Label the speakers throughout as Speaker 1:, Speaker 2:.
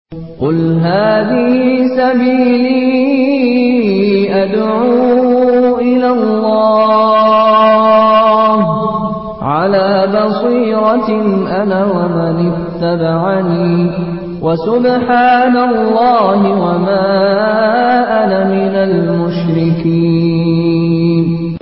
Speaker 1: قل هذه سبيلي أدعو إلى الله على بصيرة أنا ومن اتبعني وسبحان الله وما أنا من المشركين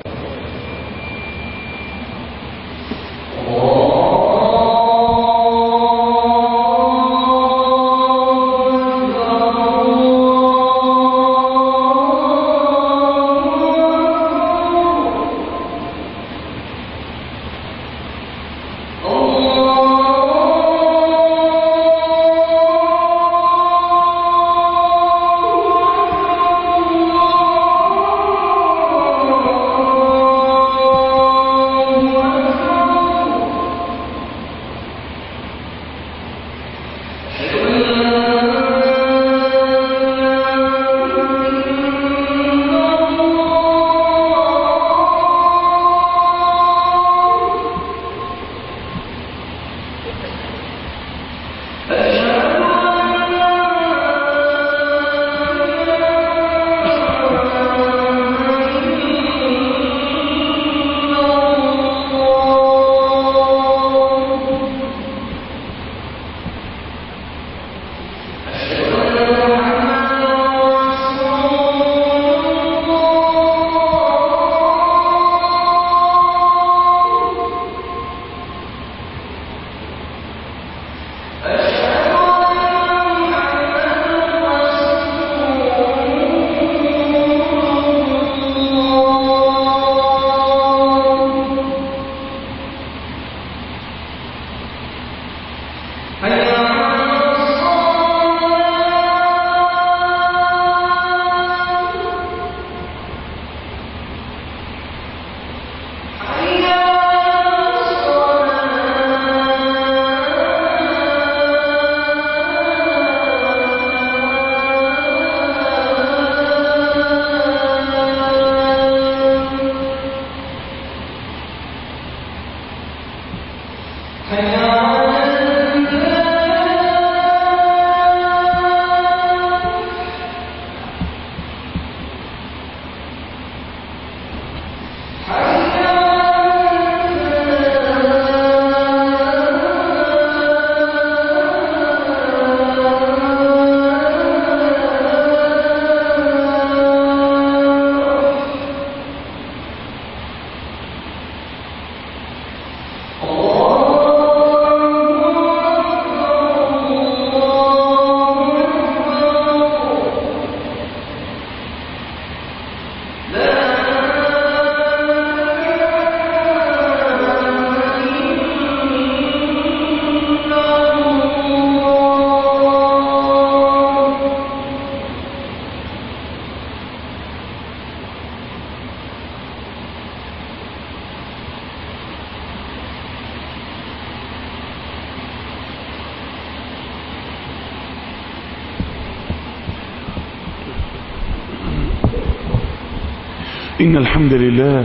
Speaker 2: إن الحمد لله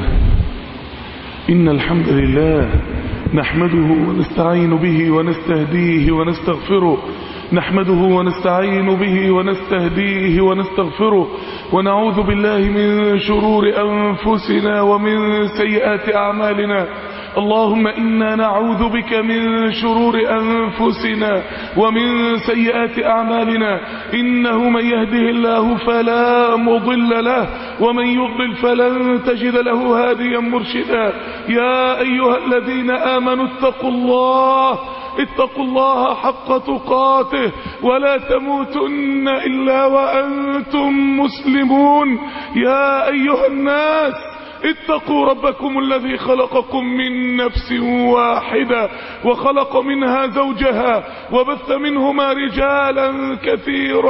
Speaker 2: إن الحمد لله نحمده ونستعين به ونستهديه ونستغفره نحمده ونستعين به ونستهديه ونستغفره ونعوذ بالله من شرور أنفسنا ومن سيئات أعمالنا اللهم إنا نعوذ بك من شرور أنفسنا ومن سيئات أعمالنا إنه من يهده الله فلا مضل له ومن يضلل فلن تجد له هاديا مرشدا يا أيها الذين آمنوا اتقوا الله اتقوا الله حق تقاته ولا تموتن إلا وأنتم مسلمون يا أيها الناس اتقوا ربكم الذي خلقكم من نفس واحدة وخلق منها زوجها وبث منهما رجالا كثيرا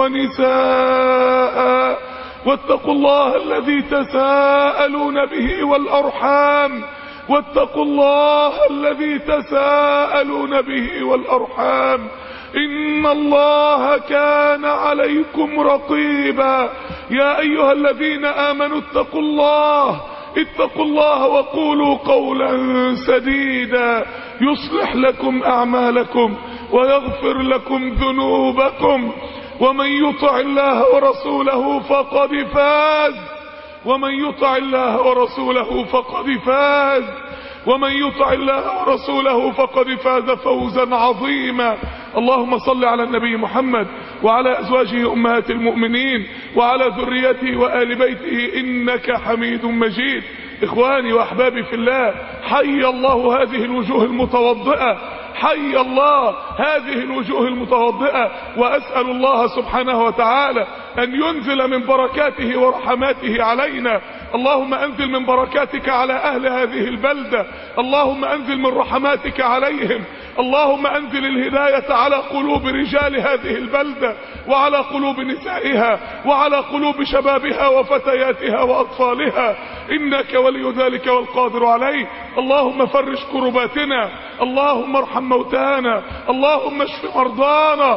Speaker 2: ونساء واتقوا الله الذي تساءلون به والأرحام واتقوا الله الذي تساءلون به والأرحام إن الله كان عليكم رقيبا يا أيها الذين آمنوا اتقوا الله اتقوا الله وقولوا قولا سديدا يصلح لكم أعمالكم ويغفر لكم ذنوبكم ومن يطع الله ورسوله فقد فاز ومن يطع الله ورسوله فقد فاز ومن يطع الله ورسوله فقد فاز فوزا عظيما اللهم صل على النبي محمد وعلى أزواجه أمهات المؤمنين وعلى ذريته وآل بيته إنك حميد مجيد إخواني وأحبابي في الله حي الله هذه الوجوه المتوضئة حي الله هذه الوجوه المتوضئة وأسأل الله سبحانه وتعالى أن ينزل من بركاته ورحماته علينا اللهم أنزل من بركاتك على أهل هذه البلدة اللهم أنزل من رحماتك عليهم اللهم أنزل الهداية على قلوب رجال هذه البلدة وعلى قلوب نسائها وعلى قلوب شبابها وفتياتها وأطفالها إنك ولي ذلك والقادر عليه اللهم فرج كرباتنا اللهم ارحم موتانا اللهم اشف مرضانا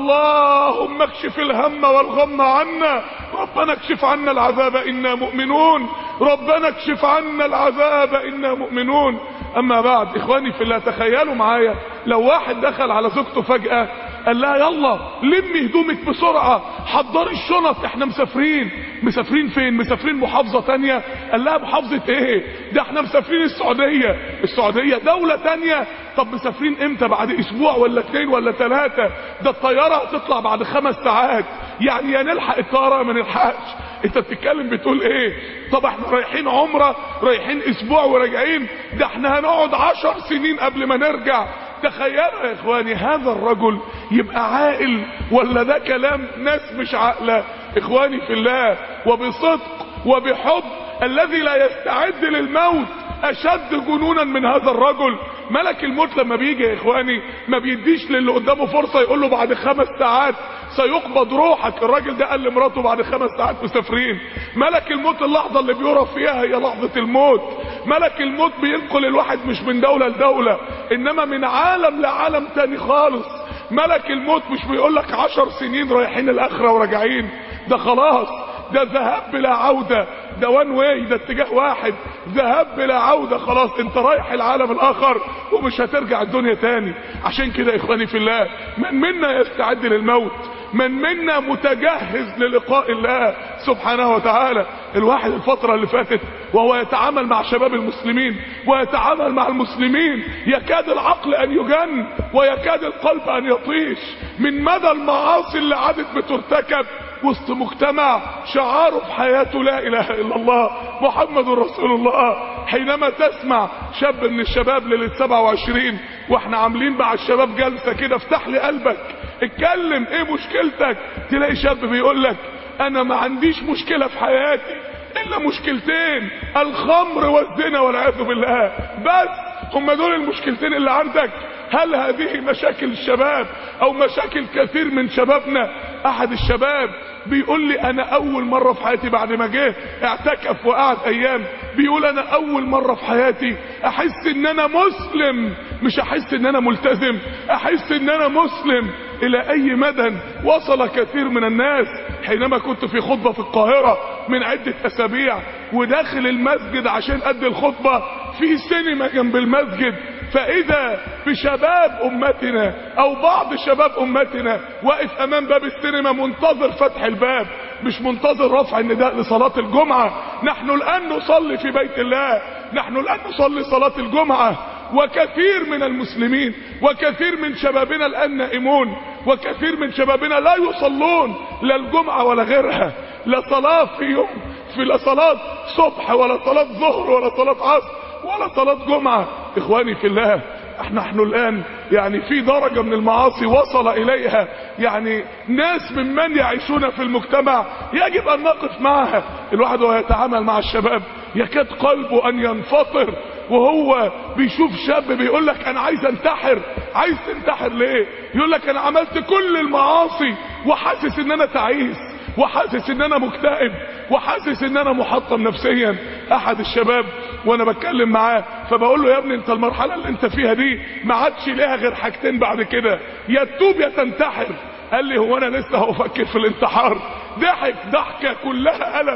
Speaker 2: اللهم اكشف الهم والغم عنا ربنا اكشف عنا العذاب إنا مؤمنون ربنا اكشف عنا العذاب إنا مؤمنون أما بعد إخواني في الله تخيلوا معايا لو واحد دخل على زوجته فجأة قال لها يلا لمي هدومك بسرعة حضري الشنط احنا مسافرين مسافرين فين مسافرين محافظة تانية قال لها محافظة ايه ده احنا مسافرين السعودية السعودية دولة تانية طب مسافرين امتى بعد اسبوع ولا اتنين ولا تلاتة ده الطيارة هتطلع بعد خمس ساعات يعني يا نلحق الطيارة ما نلحقش انت بتتكلم بتقول ايه طب احنا رايحين عمرة رايحين اسبوع وراجعين ده احنا هنقعد عشر سنين قبل ما نرجع تخيلوا يا اخواني هذا الرجل يبقى عاقل ولا ده كلام ناس مش عاقله اخواني في الله وبصدق وبحب الذي لا يستعد للموت اشد جنونا من هذا الرجل ملك الموت لما بيجي يا اخواني ما بيديش للي قدامه فرصة يقول له بعد خمس ساعات سيقبض روحك الراجل ده قال لمراته بعد خمس ساعات مسافرين ملك الموت اللحظة اللي بيعرف فيها هي لحظة الموت ملك الموت بينقل الواحد مش من دولة لدولة انما من عالم لعالم تاني خالص ملك الموت مش بيقول لك عشر سنين رايحين الاخرة وراجعين ده خلاص ده ذهاب بلا عودة ده وان واي ده اتجاه واحد ذهاب بلا عودة خلاص انت رايح العالم الاخر ومش هترجع الدنيا تاني عشان كده اخواني في الله من منا يستعد للموت من منا متجهز للقاء الله سبحانه وتعالى الواحد الفترة اللي فاتت وهو يتعامل مع شباب المسلمين ويتعامل مع المسلمين يكاد العقل ان يجن ويكاد القلب ان يطيش من مدى المعاصي اللي عادت بترتكب وسط مجتمع شعاره في حياته لا اله الا الله محمد رسول الله حينما تسمع شاب من الشباب ليله 27 واحنا عاملين مع الشباب جلسه كده افتح لي قلبك اتكلم ايه مشكلتك تلاقي شاب بيقول لك انا ما عنديش مشكله في حياتي الا مشكلتين الخمر والزنا والعياذ بالله بس هم دول المشكلتين اللي عندك هل هذه مشاكل الشباب او مشاكل كثير من شبابنا احد الشباب بيقول لي انا اول مرة في حياتي بعد ما جه اعتكف وقعد ايام بيقول انا اول مرة في حياتي احس ان انا مسلم مش احس ان انا ملتزم احس ان انا مسلم الى اي مدى وصل كثير من الناس حينما كنت في خطبة في القاهرة من عدة اسابيع وداخل المسجد عشان ادي الخطبة في سينما جنب المسجد فاذا بشباب امتنا او بعض شباب امتنا واقف امام باب السينما منتظر فتح الباب مش منتظر رفع النداء لصلاة الجمعة نحن الان نصلي في بيت الله نحن الان نصلي صلاة الجمعة وكثير من المسلمين وكثير من شبابنا الان نائمون وكثير من شبابنا لا يصلون لا الجمعة ولا غيرها لا صلاة في يوم في لا صلاة صبح ولا صلاة ظهر ولا صلاة عصر ولا صلاة جمعة اخواني في الله احنا نحن الان يعني في درجة من المعاصي وصل اليها يعني ناس ممن يعيشون في المجتمع يجب ان نقف معها الواحد وهو يتعامل مع الشباب يكاد قلبه ان ينفطر وهو بيشوف شاب بيقول لك انا عايز انتحر عايز تنتحر ليه يقول لك انا عملت كل المعاصي وحاسس ان انا تعيس وحاسس ان انا مكتئب وحاسس ان انا محطم نفسيا احد الشباب وانا بتكلم معاه فبقول له يا ابني انت المرحله اللي انت فيها دي ما عادش ليها غير حاجتين بعد كده يا تتوب يا تنتحر قال لي هو انا لسه هفكر في الانتحار ضحك ضحكه كلها الم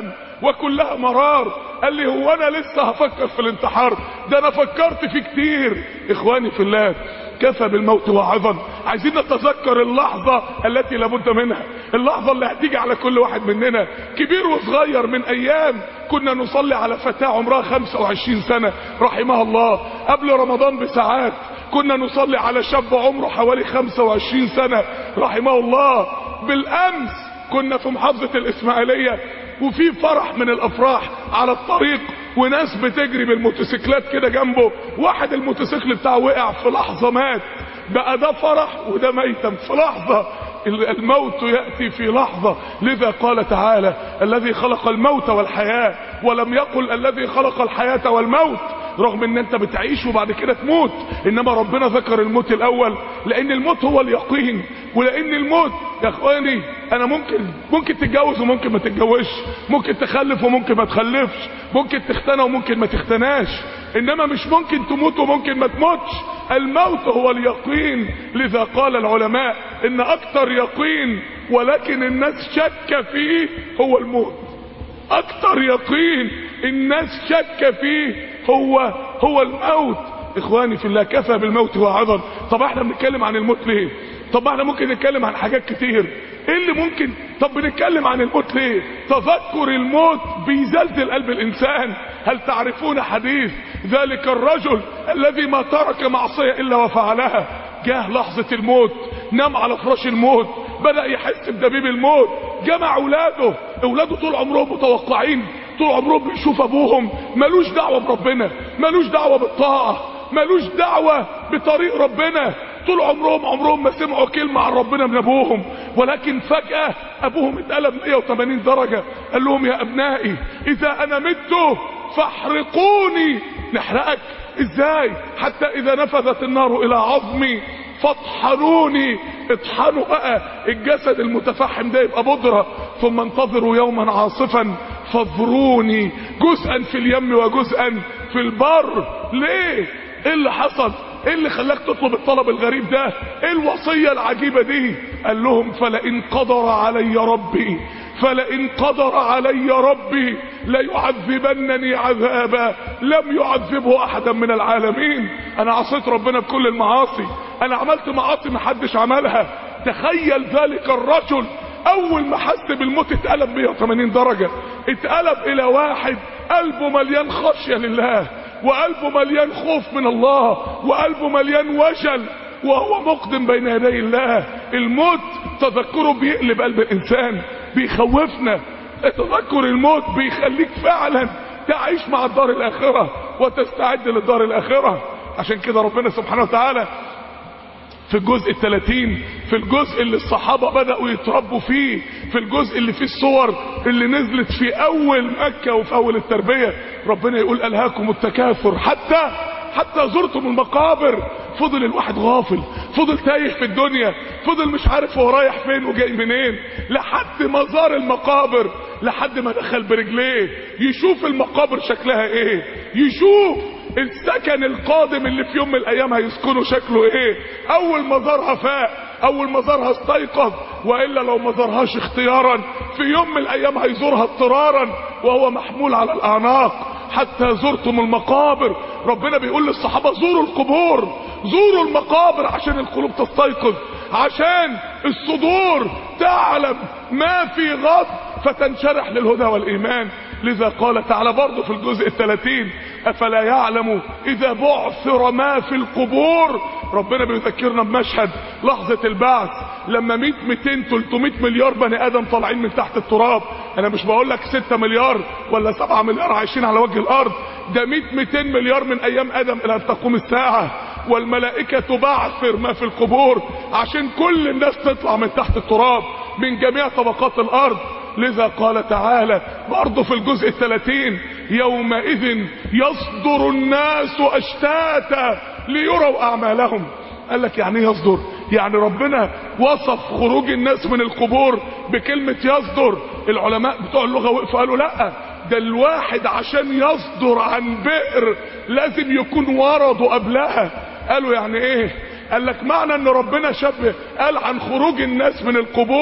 Speaker 2: وكلها مرار قال لي هو انا لسه هفكر في الانتحار ده انا فكرت فيه كتير اخواني في الله كفى بالموت وعظا عايزين نتذكر اللحظة التي لابد منها اللحظة اللي هتيجي على كل واحد مننا كبير وصغير من ايام كنا نصلي على فتاة عمرها 25 سنة رحمها الله قبل رمضان بساعات كنا نصلي على شاب عمره حوالي 25 سنة رحمه الله بالامس كنا في محافظة الاسماعيلية وفي فرح من الافراح على الطريق وناس بتجري بالموتوسيكلات كده جنبه واحد الموتوسيكل بتاعه وقع في لحظة مات بقى ده فرح وده ميتم في لحظة الموت يأتي في لحظة لذا قال تعالى الذي خلق الموت والحياة ولم يقل الذي خلق الحياة والموت رغم ان انت بتعيش وبعد كده تموت انما ربنا ذكر الموت الاول لان الموت هو اليقين ولان الموت يا اخواني انا ممكن ممكن تتجوز وممكن ما تتجوزش ممكن تخلف وممكن ما تخلفش ممكن تختنى وممكن ما تختناش انما مش ممكن تموت وممكن ما تموتش الموت هو اليقين لذا قال العلماء ان اكتر يقين ولكن الناس شك فيه هو الموت اكتر يقين الناس شك فيه هو هو الموت اخواني في الله كفى بالموت وعظا طب احنا بنتكلم عن الموت ليه طب احنا ممكن نتكلم عن حاجات كتير ايه اللي ممكن طب بنتكلم عن الموت ليه تذكر الموت بيزلزل قلب الانسان هل تعرفون حديث ذلك الرجل الذي ما ترك معصية الا وفعلها جاه لحظة الموت نام على فراش الموت بدأ يحس بدبيب الموت جمع اولاده اولاده طول عمرهم متوقعين طول عمرهم بيشوف ابوهم ملوش دعوة بربنا ملوش دعوة بالطاعة ملوش دعوة بطريق ربنا طول عمرهم عمرهم ما سمعوا كلمة عن ربنا من ابوهم ولكن فجأة ابوهم اتقلب 180 درجة قال لهم يا ابنائي اذا انا مت فاحرقوني نحرقك ازاي حتى اذا نفذت النار الى عظمي فاطحنوني اطحنوا بقى الجسد المتفحم ده يبقى بودرة ثم انتظروا يوما عاصفا فاضروني جزءا في اليم وجزءا في البر ليه ايه اللي حصل ايه اللي خلاك تطلب الطلب الغريب ده ايه الوصية العجيبة دي قال لهم فلئن قدر علي ربي فلئن قدر علي ربي ليعذبنني عذابا لم يعذبه احدا من العالمين انا عصيت ربنا بكل المعاصي انا عملت معاصي محدش عملها تخيل ذلك الرجل اول ما حس بالموت اتقلب 180 درجة اتقلب الى واحد قلبه مليان خشية لله وقلبه مليان خوف من الله وقلبه مليان وجل وهو مقدم بين يدي الله الموت تذكره بيقلب قلب الانسان بيخوفنا تذكر الموت بيخليك فعلا تعيش مع الدار الاخرة وتستعد للدار الاخرة عشان كده ربنا سبحانه وتعالى في الجزء الثلاثين في الجزء اللي الصحابة بدأوا يتربوا فيه في الجزء اللي فيه الصور اللي نزلت في اول مكة وفي اول التربية ربنا يقول الهاكم التكاثر حتى حتى زرتم المقابر فضل الواحد غافل فضل تايه في الدنيا فضل مش عارف هو رايح فين وجاي منين لحد ما زار المقابر لحد ما دخل برجليه يشوف المقابر شكلها ايه يشوف السكن القادم اللي في يوم من الايام هيسكنوا شكله ايه اول ما زارها فاق اول ما زارها استيقظ والا لو ما زارهاش اختيارا في يوم من الايام هيزورها اضطرارا وهو محمول على الاعناق حتى زرتم المقابر ربنا بيقول للصحابة زوروا القبور زوروا المقابر عشان القلوب تستيقظ عشان الصدور تعلم ما في غض فتنشرح للهدى والإيمان لذا قال تعالى برضه في الجزء الثلاثين أفلا يعلم إذا بعثر ما في القبور ربنا بيذكرنا بمشهد لحظة البعث لما 100 200 300 مليار بني آدم طالعين من تحت التراب أنا مش بقول لك 6 مليار ولا 7 مليار عايشين على وجه الأرض ده 100 200 مليار من أيام آدم إلى أن تقوم الساعة والملائكة بعثر ما في القبور عشان كل الناس تطلع من تحت التراب من جميع طبقات الأرض لذا قال تعالى برضه في الجزء الثلاثين يومئذ يصدر الناس اشتاتا ليروا اعمالهم قال لك يعني ايه يصدر يعني ربنا وصف خروج الناس من القبور بكلمة يصدر العلماء بتوع اللغة وقفوا قالوا لا ده الواحد عشان يصدر عن بئر لازم يكون ورده قبلها قالوا يعني ايه قال لك معنى ان ربنا شبه قال عن خروج الناس من القبور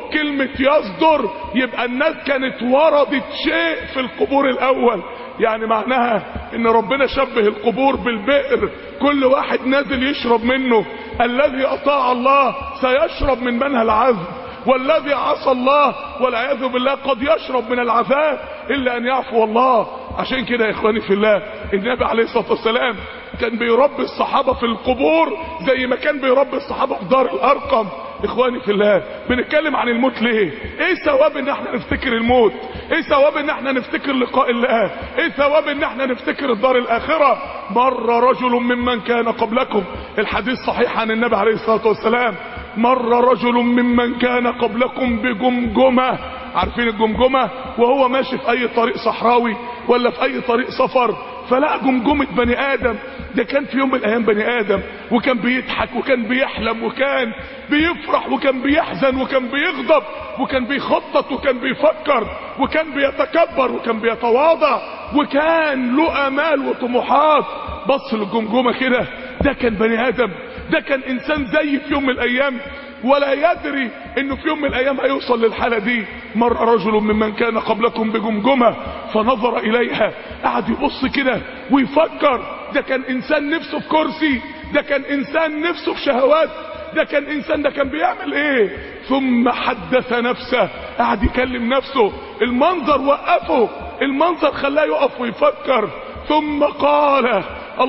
Speaker 2: كلمة يصدر يبقى الناس كانت وردت شيء في القبور الاول يعني معناها ان ربنا شبه القبور بالبئر كل واحد نازل يشرب منه الذي اطاع الله سيشرب من منها العذب والذي عصى الله والعياذ بالله قد يشرب من العذاب الا ان يعفو الله عشان كده يا اخواني في الله النبي عليه الصلاه والسلام كان بيربي الصحابه في القبور زي ما كان بيربي الصحابه في دار الارقم اخواني في الله بنتكلم عن الموت ليه ايه ثواب ان احنا نفتكر الموت ايه ثواب ان احنا نفتكر لقاء الله ايه ثواب ان احنا نفتكر الدار الاخره مر رجل ممن كان قبلكم الحديث صحيح عن النبي عليه الصلاه والسلام مر رجل ممن كان قبلكم بجمجمه عارفين الجمجمه وهو ماشي في اي طريق صحراوي ولا في اي طريق سفر فلقى جمجمة بني آدم ده كان في يوم من الأيام بني آدم وكان بيضحك وكان بيحلم وكان بيفرح وكان بيحزن وكان بيغضب وكان بيخطط وكان بيفكر وكان بيتكبر وكان بيتواضع وكان له آمال وطموحات بص للجمجمة كده ده كان بني آدم ده كان إنسان زي في يوم من الأيام ولا يدري انه في يوم من الايام هيوصل للحالة دي مر رجل ممن كان قبلكم بجمجمة فنظر اليها قعد يبص كده ويفكر ده كان انسان نفسه في كرسي ده كان انسان نفسه في شهوات ده كان انسان ده كان بيعمل ايه ثم حدث نفسه قعد يكلم نفسه المنظر وقفه المنظر خلاه يقف ويفكر ثم قال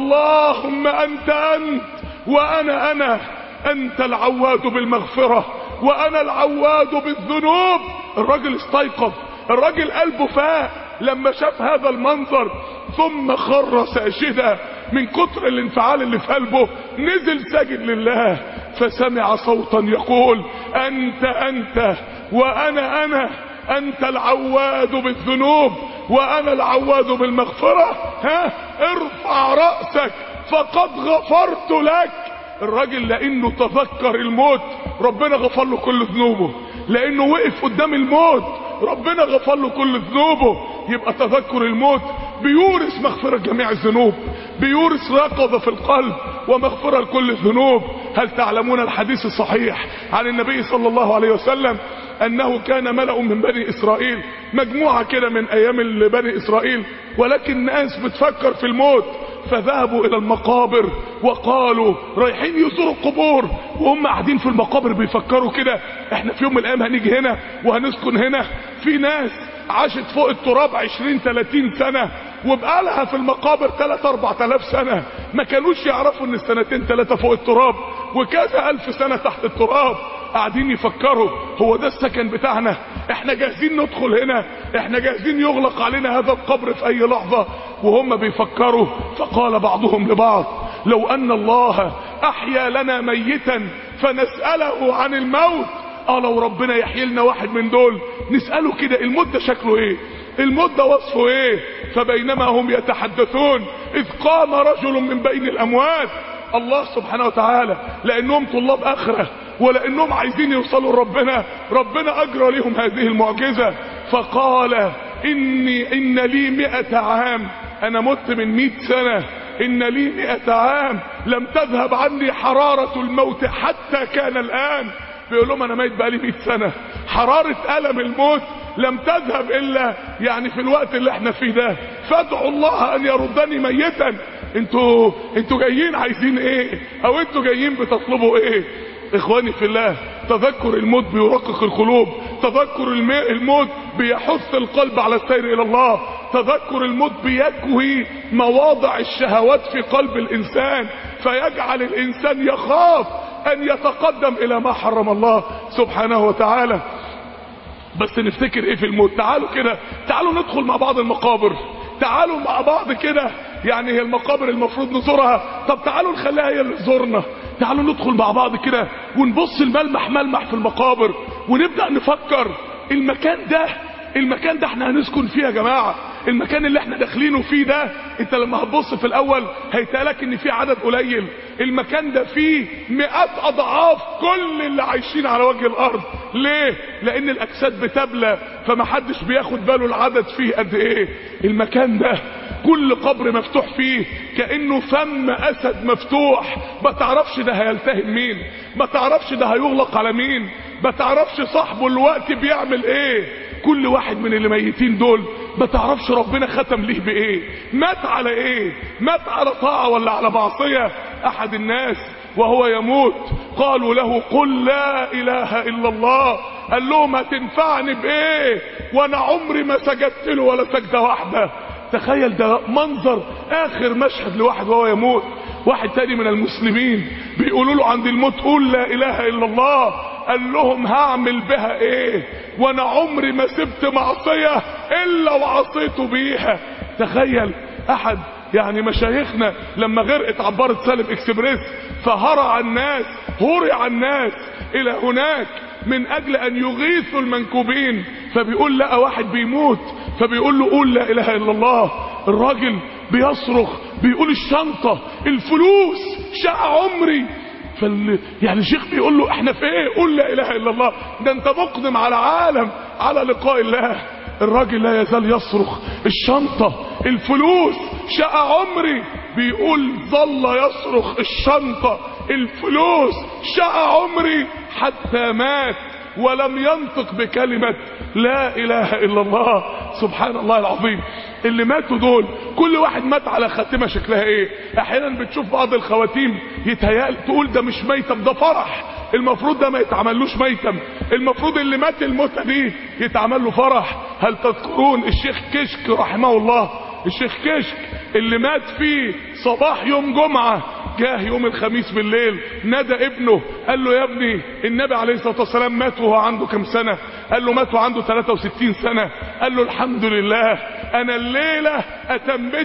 Speaker 2: اللهم انت انت وانا انا انت العواد بالمغفرة وانا العواد بالذنوب الراجل استيقظ الراجل قلبه فاق لما شاف هذا المنظر ثم خر ساجدا من كتر الانفعال اللي في قلبه نزل ساجد لله فسمع صوتا يقول انت انت وانا انا انت العواد بالذنوب وانا العواد بالمغفرة ها ارفع رأسك فقد غفرت لك الراجل لانه تذكر الموت ربنا غفر له كل ذنوبه لانه وقف قدام الموت ربنا غفر له كل ذنوبه يبقى تذكر الموت بيورث مغفرة جميع الذنوب بيورث رقضة في القلب ومغفرة لكل الذنوب هل تعلمون الحديث الصحيح عن النبي صلى الله عليه وسلم انه كان ملأ من بني اسرائيل مجموعة كده من ايام بني اسرائيل ولكن ناس بتفكر في الموت فذهبوا الى المقابر وقالوا رايحين يزوروا القبور وهم قاعدين في المقابر بيفكروا كده احنا في يوم من الايام هنيجي هنا وهنسكن هنا في ناس عاشت فوق التراب 20 30 سنة وبقالها في المقابر 3 4000 سنة ما كانوش يعرفوا ان السنتين ثلاثة فوق التراب وكذا الف سنة تحت التراب قاعدين يفكروا هو ده السكن بتاعنا احنا جاهزين ندخل هنا احنا جاهزين يغلق علينا هذا القبر في اي لحظة وهم بيفكروا فقال بعضهم لبعض لو ان الله احيا لنا ميتا فنسأله عن الموت اه لو ربنا يحيي لنا واحد من دول نسأله كده الموت ده شكله ايه الموت ده وصفه ايه فبينما هم يتحدثون اذ قام رجل من بين الاموات الله سبحانه وتعالى لانهم طلاب اخره ولانهم عايزين يوصلوا لربنا ربنا اجرى لهم هذه المعجزة فقال اني ان لي مئة عام انا مت من مئة سنة ان لي مئة عام لم تذهب عني حرارة الموت حتى كان الان بيقول لهم انا ميت بقالي 100 سنة حرارة الم الموت لم تذهب الا يعني في الوقت اللي احنا فيه ده فادعوا الله ان يردني ميتا انتوا انتوا جايين عايزين ايه او انتوا جايين بتطلبوا ايه اخواني في الله تذكر الموت بيرقق القلوب تذكر الموت بيحث القلب على السير الى الله تذكر الموت بيكوي مواضع الشهوات في قلب الانسان فيجعل الانسان يخاف ان يتقدم الى ما حرم الله سبحانه وتعالى بس نفتكر ايه في الموت تعالوا كده تعالوا ندخل مع بعض المقابر تعالوا مع بعض كده يعني هي المقابر المفروض نزورها طب تعالوا نخليها هي اللي تزورنا تعالوا ندخل مع بعض كده ونبص الملمح ملمح في المقابر ونبدأ نفكر المكان ده المكان ده احنا هنسكن فيه يا جماعة المكان اللي احنا داخلينه فيه ده انت لما هتبص في الاول هيتقالك ان في عدد قليل المكان ده فيه مئات اضعاف كل اللي عايشين على وجه الارض ليه لان الاجساد بتبلى فمحدش بياخد باله العدد فيه قد ايه المكان ده كل قبر مفتوح فيه كأنه فم اسد مفتوح ما تعرفش ده هيلتهم مين ما تعرفش ده هيغلق على مين ما تعرفش صاحبه الوقت بيعمل ايه كل واحد من اللي ميتين دول ما تعرفش ربنا ختم ليه بايه مات على ايه مات على طاعة ولا على معصية احد الناس وهو يموت قالوا له قل لا اله الا الله قال لهم هتنفعني بايه وانا عمري ما سجدت له ولا سجدة واحدة تخيل ده منظر اخر مشهد لواحد وهو يموت واحد تاني من المسلمين بيقولوا له عند الموت قول لا اله الا الله قال لهم هعمل بها ايه وانا عمري ما سبت معصية الا وعصيته بيها تخيل احد يعني مشايخنا لما غرقت عبارة سالم اكسبريس فهرع الناس هرع الناس الى هناك من اجل ان يغيثوا المنكوبين فبيقول لقى واحد بيموت فبيقول له قول لا اله الا الله الراجل بيصرخ بيقول الشنطة الفلوس شقى عمري فال... يعني الشيخ بيقول له احنا في ايه قول لا اله الا الله ده انت مقدم على عالم على لقاء الله الراجل لا يزال يصرخ الشنطة الفلوس شقى عمري بيقول ظل يصرخ الشنطة الفلوس شقى عمري حتى مات ولم ينطق بكلمة لا اله الا الله سبحان الله العظيم اللي ماتوا دول كل واحد مات على خاتمة شكلها ايه احيانا بتشوف بعض الخواتيم يتهيأ تقول ده مش ميتم ده فرح المفروض ده ما يتعملوش ميتم المفروض اللي مات الموتة دي يتعمل له فرح هل تذكرون الشيخ كشك رحمه الله الشيخ كشك اللي مات فيه صباح يوم جمعة جاه يوم الخميس بالليل نادى ابنه قال له يا ابني النبي عليه الصلاة والسلام مات وهو عنده كم سنة قال له مات وعنده 63 سنة قال له الحمد لله انا الليلة اتميت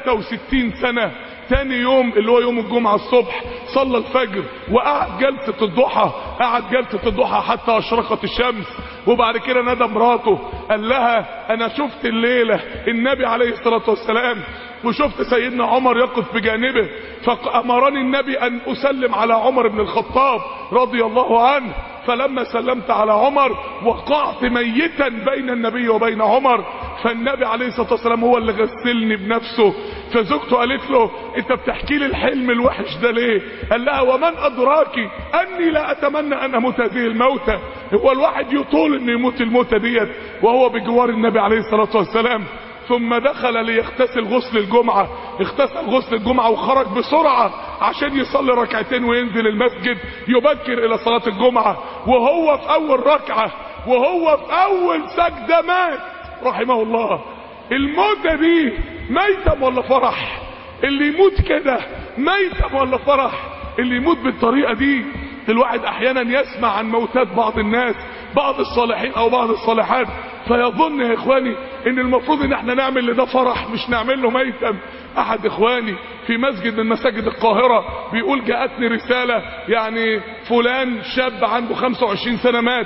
Speaker 2: 63 سنة تاني يوم اللي هو يوم الجمعة الصبح صلى الفجر وقعد جلسة الضحى قعد جلسة الضحى حتى اشرقت الشمس وبعد كده نادى مراته قال لها انا شفت الليلة النبي عليه الصلاة والسلام وشفت سيدنا عمر يقف بجانبه فأمرني النبي أن أسلم على عمر بن الخطاب رضي الله عنه فلما سلمت على عمر وقعت ميتا بين النبي وبين عمر فالنبي عليه الصلاة والسلام هو اللي غسلني بنفسه فزوجته قالت له انت بتحكي لي الحلم الوحش ده ليه قال لها ومن ادراك اني لا اتمنى ان اموت هذه الموتة هو الواحد يطول انه يموت الموتة ديت وهو بجوار النبي عليه الصلاة والسلام ثم دخل ليغتسل غسل الجمعة اغتسل غسل الجمعة وخرج بسرعة عشان يصلي ركعتين وينزل المسجد يبكر الى صلاة الجمعة وهو في اول ركعة وهو في اول سجدة مات رحمه الله الموتة دي ميتم ولا فرح اللي يموت كده ميتم ولا فرح اللي يموت بالطريقة دي الواحد احيانا يسمع عن موتات بعض الناس بعض الصالحين او بعض الصالحات فيظن يا اخواني ان المفروض ان احنا نعمل لده فرح مش نعمل له ميتم احد اخواني في مسجد من مساجد القاهرة بيقول جاءتني رسالة يعني فلان شاب عنده 25 سنة مات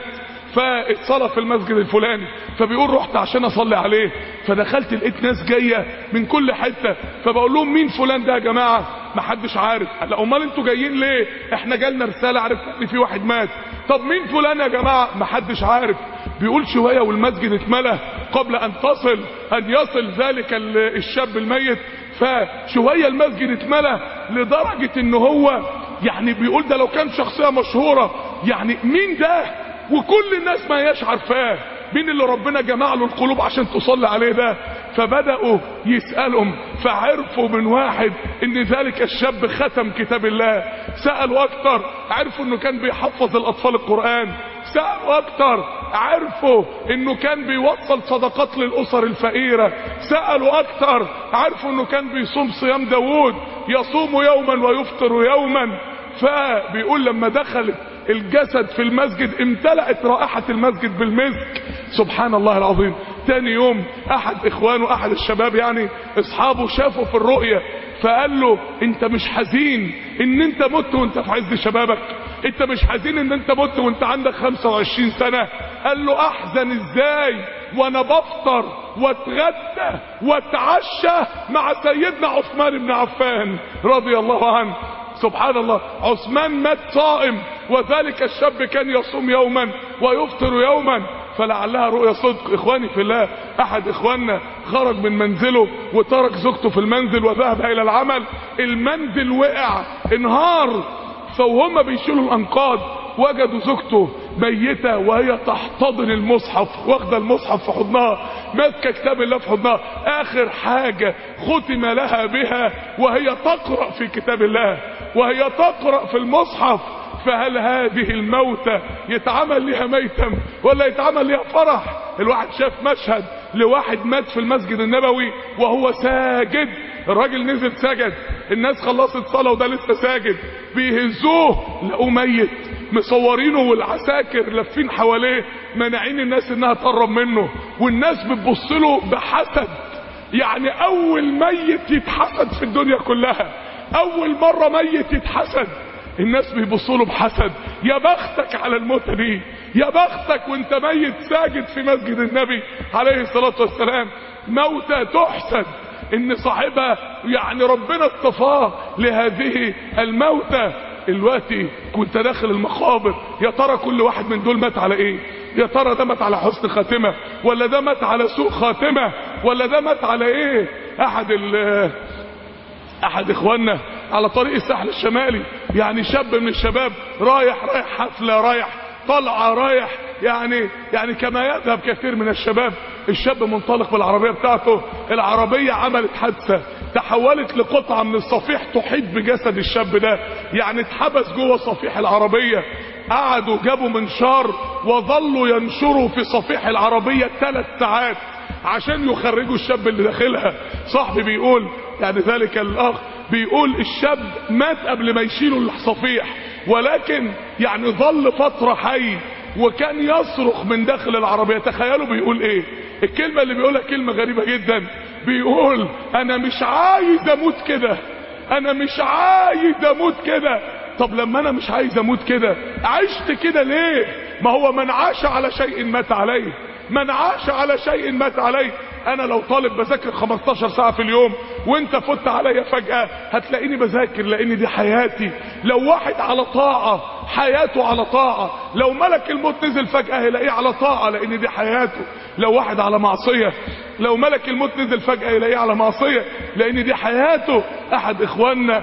Speaker 2: فاتصلى في المسجد الفلاني فبيقول رحت عشان اصلي عليه فدخلت لقيت ناس جاية من كل حتة فبقول لهم مين فلان ده يا جماعة محدش عارف لا امال انتوا جايين ليه احنا جالنا رسالة عرفنا ان في واحد مات طب مين فلان يا جماعة محدش عارف بيقول شوية والمسجد اتملى قبل ان تصل ان يصل ذلك الشاب الميت فشوية المسجد اتملى لدرجة ان هو يعني بيقول ده لو كان شخصية مشهورة يعني مين ده وكل الناس ما هياش عارفاه مين اللي ربنا جمع له القلوب عشان تصلي عليه ده فبدأوا يسألهم فعرفوا من واحد ان ذلك الشاب ختم كتاب الله سألوا اكتر عرفوا انه كان بيحفظ الاطفال القرآن سألوا اكتر عرفوا انه كان بيوصل صدقات للاسر الفقيرة سألوا اكتر عرفوا انه كان بيصوم صيام داوود يصوم يوما ويفطر يوما فبيقول لما دخلت الجسد في المسجد امتلأت رائحة المسجد بالمسك سبحان الله العظيم تاني يوم احد اخوانه احد الشباب يعني اصحابه شافوا في الرؤية فقال له انت مش حزين ان انت مت وانت في عز شبابك انت مش حزين ان انت مت وانت عندك 25 سنة قال له احزن ازاي وانا بفطر واتغدى واتعشى مع سيدنا عثمان بن عفان رضي الله عنه سبحان الله عثمان مات صائم وذلك الشاب كان يصوم يوما ويفطر يوما فلعلها رؤيا صدق اخواني في الله احد اخواننا خرج من منزله وترك زوجته في المنزل وذهب الى العمل المنزل وقع انهار فوهم بيشيلوا الانقاض وجدوا زوجته ميتة وهي تحتضن المصحف واخدة المصحف في حضنها ماسكة كتاب الله في حضنها اخر حاجة ختم لها بها وهي تقرأ في كتاب الله وهي تقرأ في المصحف فهل هذه الموتى يتعمل لها ميتم ولا يتعمل لها فرح الواحد شاف مشهد لواحد مات في المسجد النبوي وهو ساجد الراجل نزل سجد الناس خلصت صلاة وده لسه ساجد بيهزوه لقوه ميت مصورينه والعساكر لافين حواليه مانعين الناس انها تقرب منه والناس بتبص له بحسد يعني اول ميت يتحسد في الدنيا كلها اول مرة ميت يتحسد الناس بيبصوا له بحسد يا بختك على الموتة دي يا بختك وانت ميت ساجد في مسجد النبي عليه الصلاة والسلام موتى تحسد ان صاحبها يعني ربنا اصطفاه لهذه الموتى دلوقتي كنت داخل المقابر يا ترى كل واحد من دول مات على ايه يا ترى ده مات على حسن خاتمة ولا ده مات على سوء خاتمة ولا ده مات على ايه احد ال احد اخواننا على طريق الساحل الشمالي يعني شاب من الشباب رايح رايح حفلة رايح طلعة رايح يعني يعني كما يذهب كثير من الشباب الشاب منطلق بالعربية بتاعته العربية عملت حادثة تحولت لقطعة من الصفيح تحيط بجسد الشاب ده يعني اتحبس جوه صفيح العربية قعدوا جابوا منشار وظلوا ينشروا في صفيح العربية ثلاث ساعات عشان يخرجوا الشاب اللي داخلها صاحبي بيقول يعني ذلك الاخ بيقول الشاب مات قبل ما يشيلوا الصفيح ولكن يعني ظل فترة حي وكان يصرخ من داخل العربية تخيلوا بيقول ايه الكلمة اللي بيقولها كلمة غريبة جدا بيقول انا مش عايز اموت كده انا مش عايز اموت كده طب لما انا مش عايز اموت كده عشت كده ليه ما هو من عاش على شيء مات عليه من عاش على شيء مات عليه انا لو طالب بذاكر 15 ساعة في اليوم وانت فت عليا فجأة هتلاقيني بذاكر لان دي حياتي لو واحد على طاعة حياته على طاعة لو ملك الموت نزل فجأة هيلاقيه على طاعة لان دي حياته لو واحد على معصية لو ملك الموت نزل فجأة هيلاقيه على معصية لان دي حياته احد اخواننا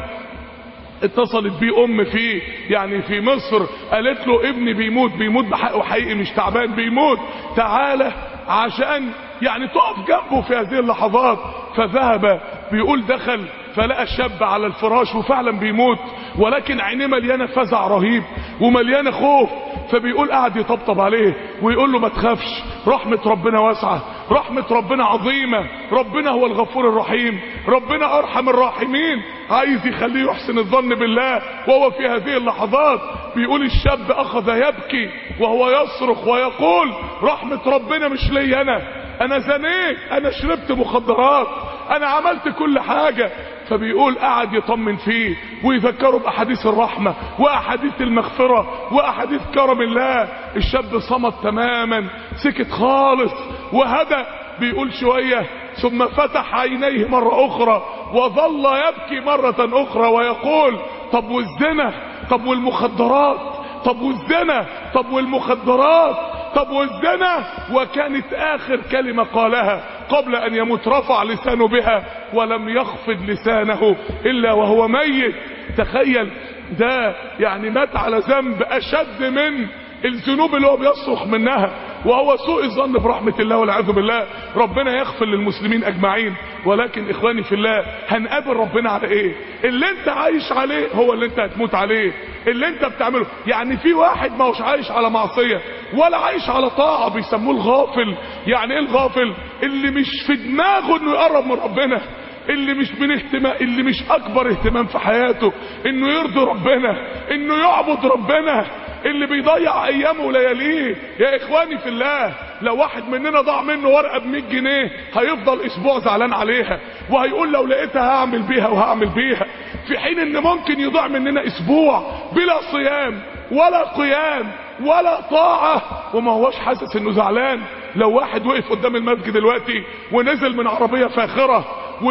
Speaker 2: اتصلت بيه ام في يعني في مصر قالت له ابني بيموت بيموت بحقه حقيقي مش تعبان بيموت تعالى عشان يعني تقف جنبه في هذه اللحظات فذهب بيقول دخل فلقى الشاب على الفراش وفعلا بيموت ولكن عينيه مليانه فزع رهيب ومليانه خوف فبيقول قاعد يطبطب عليه ويقول له ما تخافش رحمة ربنا واسعة رحمة ربنا عظيمة ربنا هو الغفور الرحيم ربنا ارحم الراحمين عايز يخليه يحسن الظن بالله وهو في هذه اللحظات بيقول الشاب اخذ يبكي وهو يصرخ ويقول رحمة ربنا مش لي انا انا زنيت انا شربت مخدرات انا عملت كل حاجة فبيقول قعد يطمن فيه ويذكره باحاديث الرحمة واحاديث المغفرة واحاديث كرم الله الشاب صمت تماما سكت خالص وهدى بيقول شوية ثم فتح عينيه مرة اخرى وظل يبكي مرة اخرى ويقول طب والزنا طب والمخدرات طب والزنا طب والمخدرات طب والزنا وكانت اخر كلمة قالها قبل ان يموت رفع لسانه بها ولم يخفض لسانه الا وهو ميت تخيل ده يعني مات على ذنب اشد من الذنوب اللي هو بيصرخ منها وهو سوء الظن برحمة الله والعياذ بالله ربنا يغفر للمسلمين اجمعين ولكن اخواني في الله هنقابل ربنا على ايه اللي انت عايش عليه هو اللي انت هتموت عليه اللي انت بتعمله يعني في واحد ما هوش عايش على معصية ولا عايش على طاعة بيسموه الغافل يعني ايه الغافل اللي مش في دماغه انه يقرب من ربنا اللي مش من اهتمام اللي مش اكبر اهتمام في حياته انه يرضي ربنا انه يعبد ربنا اللي بيضيع ايامه ولياليه يا اخواني في الله لو واحد مننا ضاع منه ورقه ب 100 جنيه هيفضل اسبوع زعلان عليها وهيقول لو لقيتها هعمل بيها وهعمل بيها في حين ان ممكن يضيع مننا اسبوع بلا صيام ولا قيام ولا طاعة وما هوش حاسس انه زعلان لو واحد وقف قدام المسجد دلوقتي ونزل من عربية فاخرة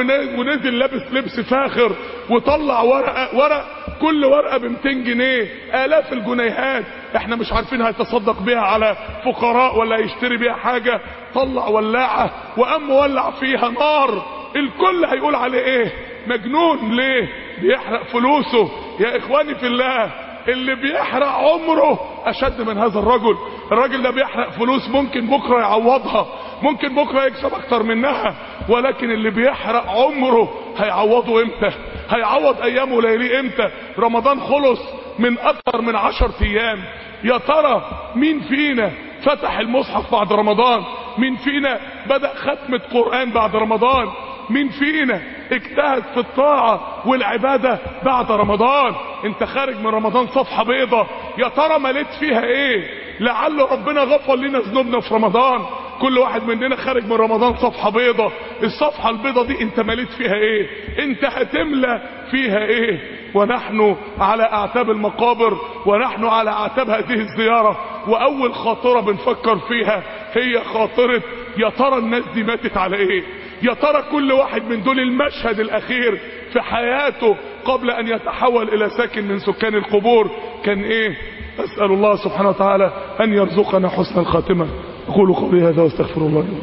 Speaker 2: ونزل لابس لبس فاخر وطلع ورقة ورق كل ورقة ب 200 جنيه آلاف الجنيهات احنا مش عارفين هيتصدق بيها على فقراء ولا هيشتري بيها حاجة طلع ولاعة وقام مولع فيها نار الكل هيقول عليه ايه مجنون ليه بيحرق فلوسه يا اخواني في الله اللي بيحرق عمره اشد من هذا الرجل الراجل ده بيحرق فلوس ممكن بكرة يعوضها ممكن بكرة يكسب اكتر منها ولكن اللي بيحرق عمره هيعوضه امتى هيعوض ايامه ولياليه امتى رمضان خلص من اكتر من عشر ايام يا ترى مين فينا فتح المصحف بعد رمضان مين فينا بدأ ختمة قرآن بعد رمضان مين فينا اجتهد في الطاعة والعبادة بعد رمضان انت خارج من رمضان صفحة بيضة يا ترى مليت فيها ايه لعل ربنا غفر لنا ذنوبنا في رمضان كل واحد مننا خارج من رمضان صفحة بيضة الصفحة البيضة دي انت مليت فيها ايه انت هتملى فيها ايه ونحن على اعتاب المقابر ونحن على اعتاب هذه الزيارة واول خاطرة بنفكر فيها هي خاطرة يا ترى الناس دي ماتت على ايه يا ترى كل واحد من دول المشهد الاخير في حياته قبل ان يتحول الى ساكن من سكان القبور كان ايه اسأل الله سبحانه وتعالى ان يرزقنا حسن الخاتمة اقول قولي هذا واستغفر الله لي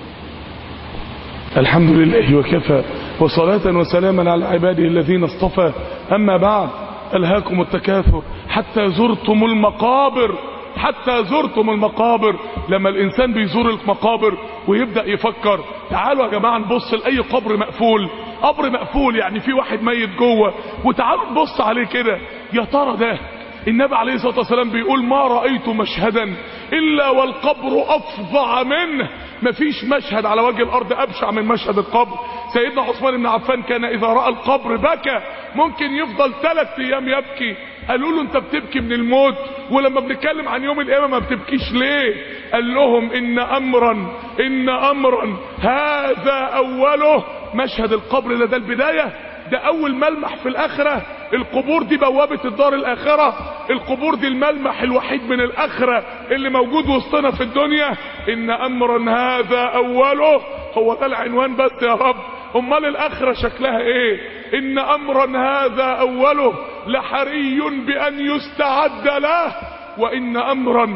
Speaker 2: الحمد لله وكفى وصلاة وسلاما على عباده الذين اصطفى اما بعد الهاكم التكاثر حتى زرتم المقابر حتى زرتم المقابر لما الانسان بيزور المقابر ويبدأ يفكر تعالوا يا جماعة نبص لأي قبر مقفول قبر مقفول يعني في واحد ميت جوه وتعالوا نبص عليه كده يا ترى ده النبي عليه الصلاة والسلام بيقول ما رأيت مشهدا إلا والقبر أفظع منه مفيش مشهد على وجه الأرض أبشع من مشهد القبر سيدنا عثمان بن عفان كان إذا رأى القبر بكى ممكن يفضل ثلاث أيام يبكي قالوا له انت بتبكي من الموت ولما بنتكلم عن يوم القيامة ما بتبكيش ليه قال لهم ان امرا ان امرا هذا اوله مشهد القبر ده ده البداية ده اول ملمح في الاخرة القبور دي بوابة الدار الاخرة القبور دي الملمح الوحيد من الاخرة اللي موجود وسطنا في الدنيا ان امرا هذا اوله هو ده العنوان بس يا رب امال الاخرة شكلها ايه ان امرا هذا اوله لحري بان يستعد له وان امرا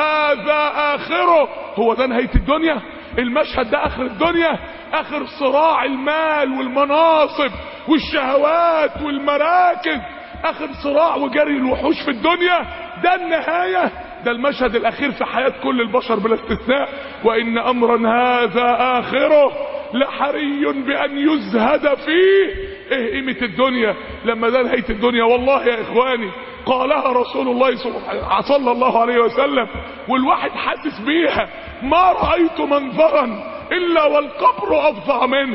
Speaker 2: هذا اخره هو ده نهاية الدنيا المشهد ده اخر الدنيا اخر صراع المال والمناصب والشهوات والمراكز اخر صراع وجري الوحوش في الدنيا ده النهاية ده المشهد الاخير في حياة كل البشر بلا استثناء وان امرا هذا اخره لحري بان يزهد فيه ايه قيمة الدنيا لما ده نهاية الدنيا والله يا اخواني قالها رسول الله صلى الله عليه وسلم والواحد حاسس بيها ما رأيت منظرا الا والقبر افظع منه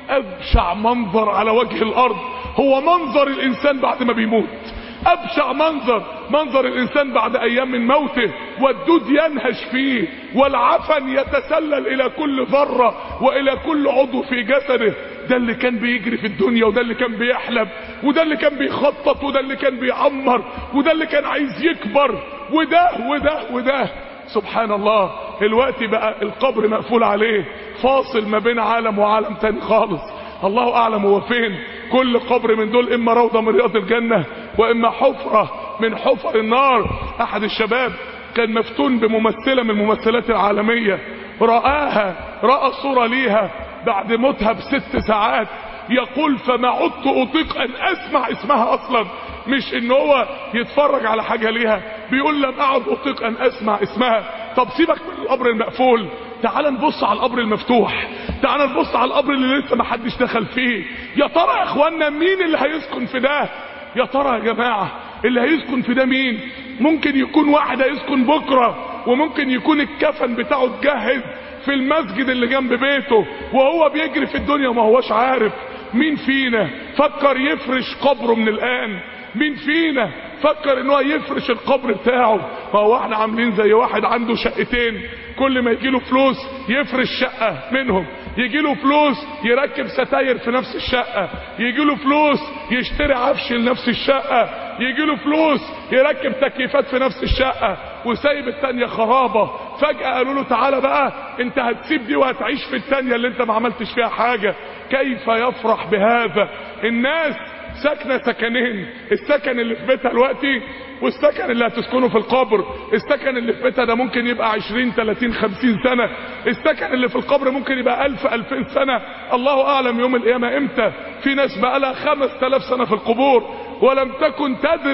Speaker 2: ابشع منظر على وجه الارض هو منظر الانسان بعد ما بيموت ابشع منظر منظر الانسان بعد ايام من موته والدود ينهش فيه والعفن يتسلل الى كل ذرة والى كل عضو في جسده ده اللي كان بيجري في الدنيا وده اللي كان بيحلم وده اللي كان بيخطط وده اللي كان بيعمر وده اللي كان عايز يكبر وده وده وده سبحان الله الوقت بقى القبر مقفول عليه فاصل ما بين عالم وعالم تاني خالص الله اعلم هو فين كل قبر من دول اما روضة من رياض الجنة واما حفرة من حفر النار احد الشباب كان مفتون بممثلة من الممثلات العالمية رآها رأى صورة ليها بعد موتها بست ساعات يقول فما عدت اطيق ان اسمع اسمها اصلا مش ان هو يتفرج على حاجة ليها بيقول لم اعد اطيق ان اسمع اسمها طب سيبك من القبر المقفول تعال نبص على القبر المفتوح تعال نبص على القبر اللي لسه ما حدش دخل فيه يا ترى يا اخوانا مين اللي هيسكن في ده يا ترى يا جماعة اللي هيسكن في ده مين ممكن يكون واحد هيسكن بكرة وممكن يكون الكفن بتاعه اتجهز في المسجد اللي جنب بيته وهو بيجري في الدنيا وما هوش عارف مين فينا فكر يفرش قبره من الآن مين فينا فكر ان هو يفرش القبر بتاعه ما هو احنا عاملين زي واحد عنده شقتين كل ما يجيله فلوس يفرش شقة منهم يجيله فلوس يركب ستاير في نفس الشقة يجيله فلوس يشتري عفش لنفس الشقة يجيله فلوس يركب تكييفات في نفس الشقة وسايب التانية خرابة فجأة قالوا له تعالى بقى انت هتسيب دي وهتعيش في التانية اللي انت ما عملتش فيها حاجة كيف يفرح بهذا الناس ساكنة سكنين السكن اللي في بيتها دلوقتي والسكن اللي هتسكنه في القبر السكن اللي في بيتها ده ممكن يبقى 20 30 50 سنة السكن اللي في القبر ممكن يبقى 1000 2000 سنة الله اعلم يوم القيامة امتى في ناس بقى لها 5000 سنة في القبور ولم تكن تدري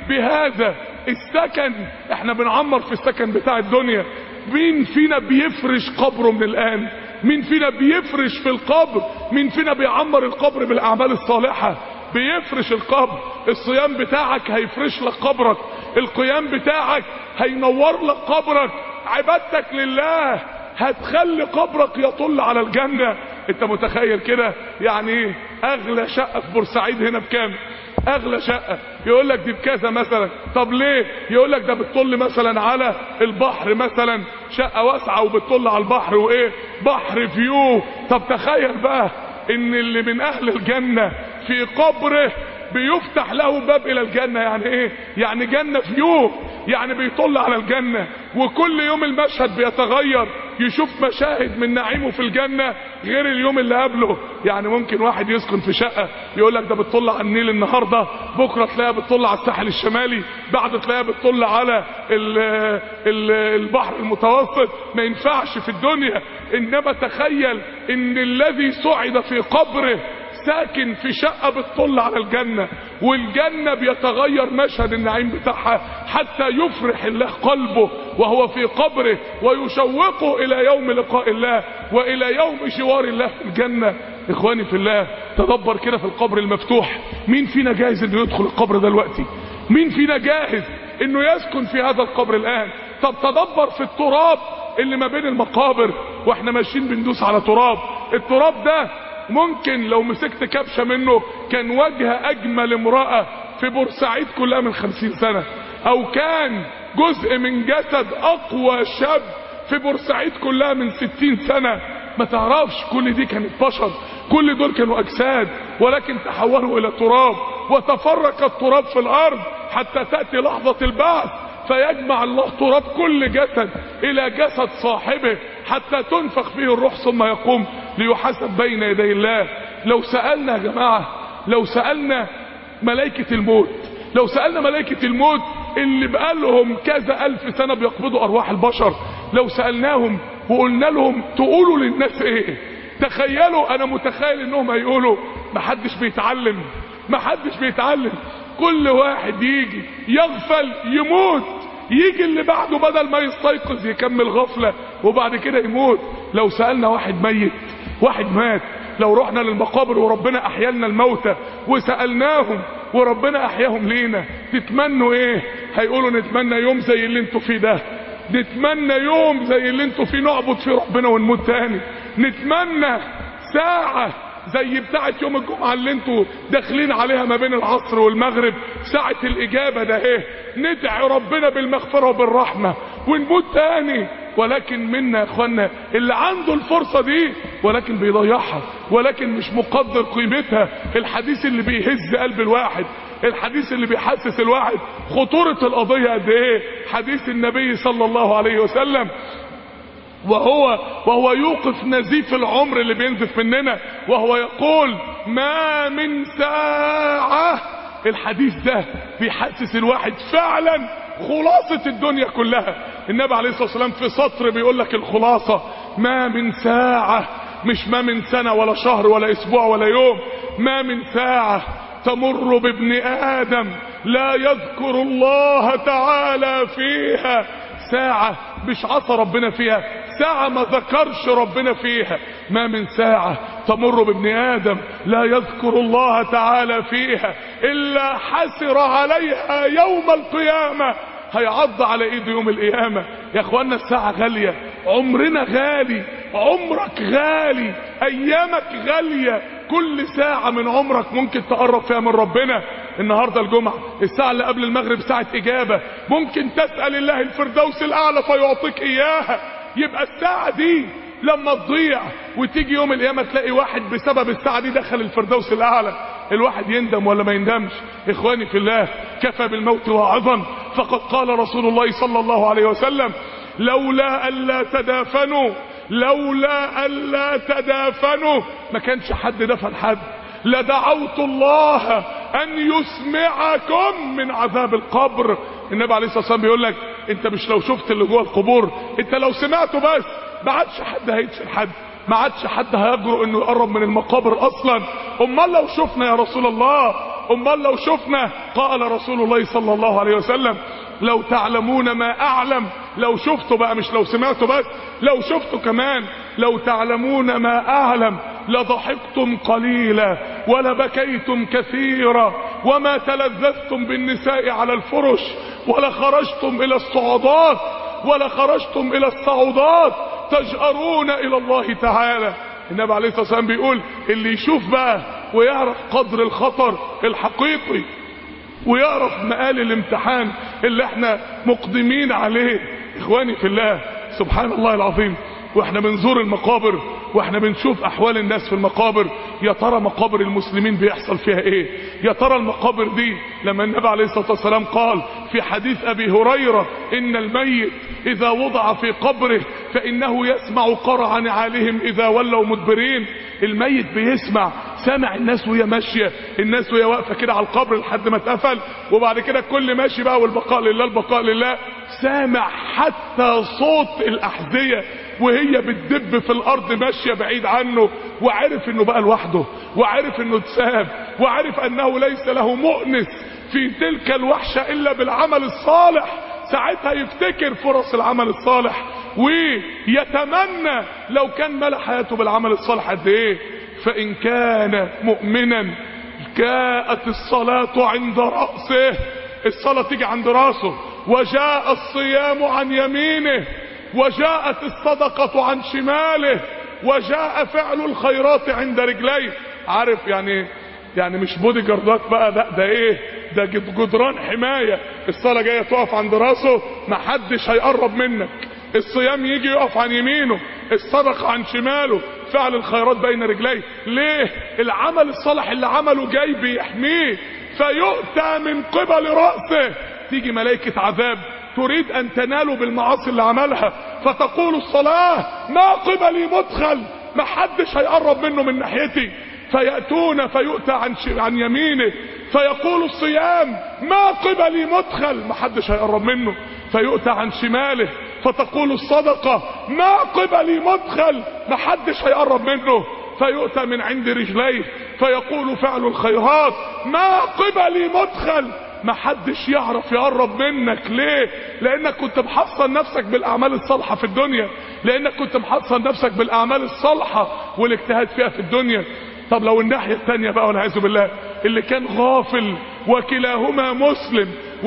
Speaker 2: بهذا السكن احنا بنعمر في السكن بتاع الدنيا مين فينا بيفرش قبره من الآن مين فينا بيفرش في القبر مين فينا بيعمر القبر بالأعمال الصالحة بيفرش القبر الصيام بتاعك هيفرش لك قبرك القيام بتاعك هينور لك قبرك عبادتك لله هتخلي قبرك يطل على الجنة انت متخيل كده يعني ايه اغلى شقة في بورسعيد هنا بكام اغلى شقة يقول لك دي بكذا مثلا طب ليه يقول لك ده بتطل مثلا على البحر مثلا شقة واسعة وبتطل على البحر وايه بحر فيو طب تخيل بقى ان اللي من اهل الجنة في قبره بيفتح له باب الى الجنة يعني ايه يعني جنة فيو يعني بيطل على الجنة وكل يوم المشهد بيتغير يشوف مشاهد من نعيمه في الجنة غير اليوم اللي قبله يعني ممكن واحد يسكن في شقة يقول لك ده بتطل على النيل النهاردة بكرة تلاقيها بتطل على الساحل الشمالي بعد تلاقيها بتطل على ال ال البحر المتوسط ما ينفعش في الدنيا انما تخيل ان الذي صعد في قبره ساكن في شقة بتطل على الجنة والجنة بيتغير مشهد النعيم بتاعها حتى يفرح الله قلبه وهو في قبره ويشوقه الى يوم لقاء الله والى يوم جوار الله في الجنة اخواني في الله تدبر كده في القبر المفتوح مين فينا جاهز انه يدخل القبر دلوقتي مين فينا جاهز انه يسكن في هذا القبر الان طب تدبر في التراب اللي ما بين المقابر واحنا ماشيين بندوس على تراب التراب ده ممكن لو مسكت كبشة منه كان وجه اجمل امرأة في بورسعيد كلها من خمسين سنة او كان جزء من جسد اقوى شاب في بورسعيد كلها من ستين سنة ما تعرفش كل دي كانت بشر كل دول كانوا اجساد ولكن تحولوا الى تراب وتفرق التراب في الارض حتى تأتي لحظة البعث فيجمع الله تراب كل جسد الى جسد صاحبه حتى تنفخ فيه الروح ثم يقوم ليحاسب بين يدي الله لو سألنا يا جماعة لو سألنا ملائكة الموت لو سألنا ملائكة الموت اللي بقالهم كذا ألف سنة بيقبضوا أرواح البشر لو سألناهم وقلنا لهم تقولوا للناس ايه تخيلوا انا متخيل انهم هيقولوا محدش بيتعلم محدش بيتعلم كل واحد يجي يغفل يموت يجي اللي بعده بدل ما يستيقظ يكمل غفلة وبعد كده يموت لو سألنا واحد ميت واحد مات لو رحنا للمقابر وربنا احيالنا الموتى وسألناهم وربنا احياهم لينا تتمنوا ايه هيقولوا نتمنى يوم زي اللي انتوا فيه ده نتمنى يوم زي اللي انتوا فيه نعبد فيه ربنا ونموت تاني نتمنى ساعة زي بتاعة يوم الجمعة اللي انتوا داخلين عليها ما بين العصر والمغرب ساعة الإجابة ده ايه ندعي ربنا بالمغفرة وبالرحمة ونموت تاني ولكن منا يا اخوانا اللي عنده الفرصة دي ولكن بيضيعها ولكن مش مقدر قيمتها الحديث اللي بيهز قلب الواحد الحديث اللي بيحسس الواحد خطورة القضية قد ايه حديث النبي صلى الله عليه وسلم وهو وهو يوقف نزيف العمر اللي بينزف مننا وهو يقول ما من ساعة الحديث ده بيحسس الواحد فعلا خلاصة الدنيا كلها النبي عليه الصلاة والسلام في سطر بيقول لك الخلاصة ما من ساعة مش ما من سنة ولا شهر ولا اسبوع ولا يوم ما من ساعة تمر بابن آدم لا يذكر الله تعالى فيها ساعة مش عصى ربنا فيها ساعة ما ذكرش ربنا فيها ما من ساعة تمر بابن آدم لا يذكر الله تعالى فيها إلا حسر عليها يوم القيامة هيعض على ايده يوم القيامة يا اخوانا الساعة غالية عمرنا غالي عمرك غالي ايامك غالية كل ساعة من عمرك ممكن تقرب فيها من ربنا النهاردة الجمعة الساعة اللي قبل المغرب ساعة اجابة ممكن تسأل الله الفردوس الاعلى فيعطيك اياها يبقى الساعة دي لما تضيع وتيجي يوم القيامة تلاقي واحد بسبب الساعة دي دخل الفردوس الاعلى الواحد يندم ولا ما يندمش اخواني في الله كفى بالموت واعظا فقد قال رسول الله صلى الله عليه وسلم لولا الا تدافنوا لولا الا تدافنوا ما كانش حد دفن حد لدعوت الله ان يسمعكم من عذاب القبر النبي عليه الصلاه والسلام بيقول لك انت مش لو شفت اللي جوه القبور انت لو سمعته بس ما عادش حد هيدفن حد ما عادش حد هيجرؤ انه يقرب من المقابر اصلا امال لو شفنا يا رسول الله امال لو شفنا قال رسول الله صلى الله عليه وسلم لو تعلمون ما اعلم لو شفتوا بقى مش لو سمعتوا بس لو شفتوا كمان لو تعلمون ما اعلم لضحكتم قليلا ولبكيتم كثيرا وما تلذذتم بالنساء على الفرش ولخرجتم الى الصعودات ولخرجتم الى الصعودات تجأرون الى الله تعالى النبي عليه الصلاة والسلام بيقول اللي يشوف بقى ويعرف قدر الخطر الحقيقي ويعرف مقال الامتحان اللي احنا مقدمين عليه اخواني في الله سبحان الله العظيم واحنا بنزور المقابر واحنا بنشوف احوال الناس في المقابر يا ترى مقابر المسلمين بيحصل فيها ايه يا ترى المقابر دي لما النبي عليه الصلاة والسلام قال في حديث ابي هريرة ان الميت اذا وضع في قبره فانه يسمع قرع نعالهم اذا ولوا مدبرين الميت بيسمع سامع الناس وهي ماشية الناس وهي واقفة كده على القبر لحد ما اتقفل وبعد كده الكل ماشي بقى والبقاء لله البقاء لله سامع حتى صوت الاحذية وهي بتدب في الارض ماشية بعيد عنه وعرف انه بقى لوحده وعرف انه اتساب وعرف انه ليس له مؤنس في تلك الوحشة الا بالعمل الصالح ساعتها يفتكر فرص العمل الصالح ويتمنى لو كان ملا حياته بالعمل الصالح قد ايه فان كان مؤمنا جاءت الصلاة عند رأسه الصلاة تيجي عند راسه وجاء الصيام عن يمينه وجاءت الصدقة عن شماله وجاء فعل الخيرات عند رجليه عارف يعني يعني مش بودي جاردات بقى لا ده ايه ده جدران حماية الصلاة جاية تقف عند راسه محدش هيقرب منك الصيام يجي يقف عن يمينه الصدقة عن شماله فعل الخيرات بين رجليه ليه العمل الصالح اللي عمله جاي بيحميه فيؤتى من قبل رأسه تيجي ملائكة عذاب تريد ان تناله بالمعاصي اللي عملها فتقول الصلاة ما قبلي مدخل ما حدش هيقرب منه من ناحيتي فيأتون فيؤتى عن, ش... عن يمينه فيقول الصيام ما قبلي مدخل ما حدش هيقرب منه فيؤتى عن شماله فتقول الصدقة ما قبلي مدخل ما حدش هيقرب منه فيؤتى من عند رجليه فيقول فعل الخيرات ما قبلي مدخل ما حدش يعرف يقرب منك ليه لانك كنت محصن نفسك بالاعمال الصالحة في الدنيا لانك كنت محصن نفسك بالاعمال الصالحة والاجتهاد فيها في الدنيا طب لو الناحية التانية بقى والعياذ بالله اللي كان غافل وكلاهما مسلم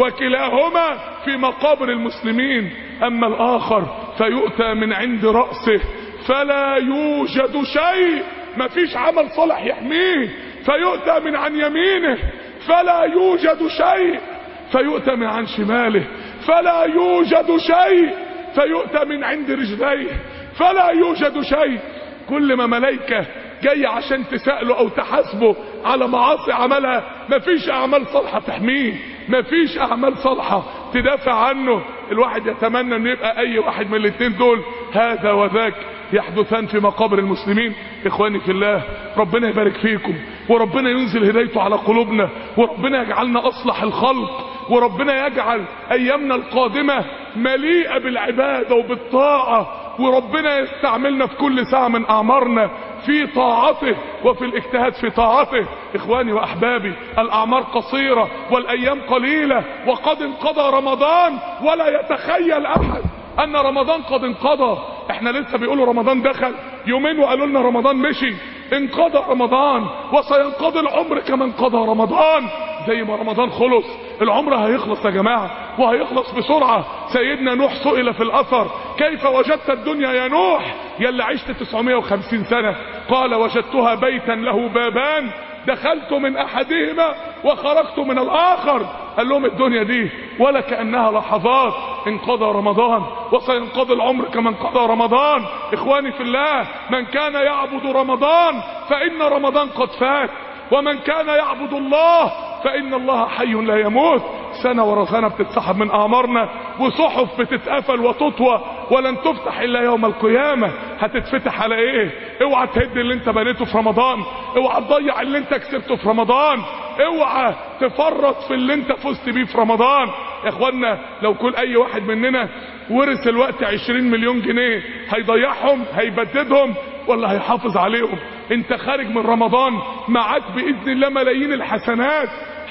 Speaker 2: وكلاهما في مقابر المسلمين اما الاخر فيؤتى من عند رأسه فلا يوجد شيء مفيش عمل صالح يحميه فيؤتى من عن يمينه فلا يوجد شيء فيؤتى من عن شماله فلا يوجد شيء فيؤتى من عند رجليه فلا يوجد شيء كل ما ملائكة جاي عشان تسأله او تحاسبه على معاصي عملها مفيش اعمال صالحة تحميه مفيش اعمال صالحة تدافع عنه الواحد يتمنى ان يبقى اي واحد من الاثنين دول هذا وذاك يحدثان في مقابر المسلمين اخواني في الله ربنا يبارك فيكم وربنا ينزل هدايته على قلوبنا وربنا يجعلنا اصلح الخلق وربنا يجعل ايامنا القادمة مليئة بالعبادة وبالطاعة وربنا يستعملنا في كل ساعة من اعمارنا في طاعته وفي الاجتهاد في طاعته اخواني واحبابي الاعمار قصيرة والايام قليلة وقد انقضى رمضان ولا يتخيل احد ان رمضان قد انقضى احنا لسه بيقولوا رمضان دخل يومين وقالوا لنا رمضان مشي انقضى رمضان وسينقضي العمر كما انقضى رمضان زي ما رمضان خلص العمر هيخلص يا جماعة وهيخلص بسرعة سيدنا نوح سئل في الاثر كيف وجدت الدنيا يا نوح يلي عشت 950 سنة قال وجدتها بيتا له بابان دخلت من احدهما وخرجت من الاخر قال لهم الدنيا دي ولا كأنها لحظات انقضى رمضان وسينقضي العمر كما انقضى رمضان اخواني في الله من كان يعبد رمضان فان رمضان قد فات ومن كان يعبد الله فان الله حي لا يموت سنة ورا سنة بتتسحب من اعمارنا وصحف بتتقفل وتطوى ولن تفتح الا يوم القيامة هتتفتح على ايه اوعى تهد اللي انت بنيته في رمضان اوعى تضيع اللي انت كسبته في رمضان اوعى تفرط في اللي انت فزت بيه في رمضان يا اخوانا لو كل اي واحد مننا ورث الوقت 20 مليون جنيه هيضيعهم هيبددهم ولا هيحافظ عليهم انت خارج من رمضان معاك باذن الله ملايين الحسنات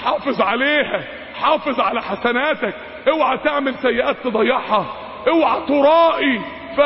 Speaker 2: حافظ عليها حافظ على حسناتك اوعى تعمل سيئات تضيعها اوعى ترائي